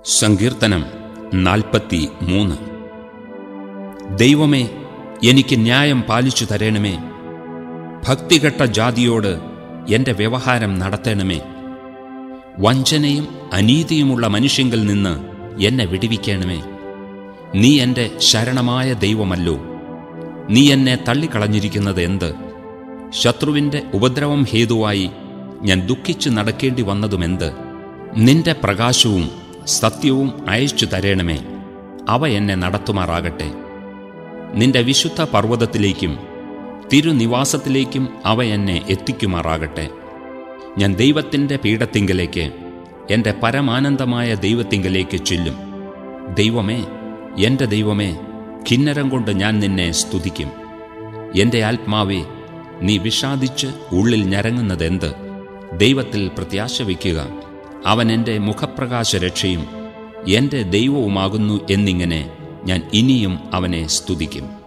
സങ്കീർത്തനം നാൽപ്പത്തി മൂന്ന് ദൈവമേ എനിക്ക് ന്യായം പാലിച്ചു തരണമേ ഭക്തികെട്ട ജാതിയോട് എൻ്റെ വ്യവഹാരം നടത്തണമേ വഞ്ചനയും അനീതിയുമുള്ള മനുഷ്യങ്കിൽ നിന്ന് എന്നെ വിടിവിക്കണമേ നീ എൻ്റെ ശരണമായ ദൈവമല്ലോ നീ എന്നെ തള്ളിക്കളഞ്ഞിരിക്കുന്നത് എന്ത് ശത്രുവിൻ്റെ ഉപദ്രവം ഹേതുവായി ഞാൻ ദുഃഖിച്ചു നടക്കേണ്ടി വന്നതുമെന്ത് നിന്റെ പ്രകാശവും സത്യവും അയച്ചു തരണമേ അവ എന്നെ നടത്തുമാറാകട്ടെ നിന്റെ വിശുദ്ധ പർവ്വതത്തിലേക്കും തിരുനിവാസത്തിലേക്കും അവ എന്നെ എത്തിക്കുമാറാകട്ടെ ഞാൻ ദൈവത്തിൻ്റെ പീഠത്തിങ്കലേക്ക് എൻ്റെ പരമാനന്ദമായ ദൈവത്തിങ്കലേക്ക് ചെല്ലും ദൈവമേ എൻ്റെ ദൈവമേ കിന്നരം കൊണ്ട് ഞാൻ നിന്നെ സ്തുതിക്കും എൻ്റെ ആത്മാവേ നീ വിഷാദിച്ച് ഉള്ളിൽ ഞരങ്ങുന്നതെന്ത് ദൈവത്തിൽ പ്രത്യാശ വയ്ക്കുക അവൻ എൻ്റെ മുഖപ്രകാശ രക്ഷയും എൻ്റെ ദൈവവുമാകുന്നു എന്നിങ്ങനെ ഞാൻ ഇനിയും അവനെ സ്തുതിക്കും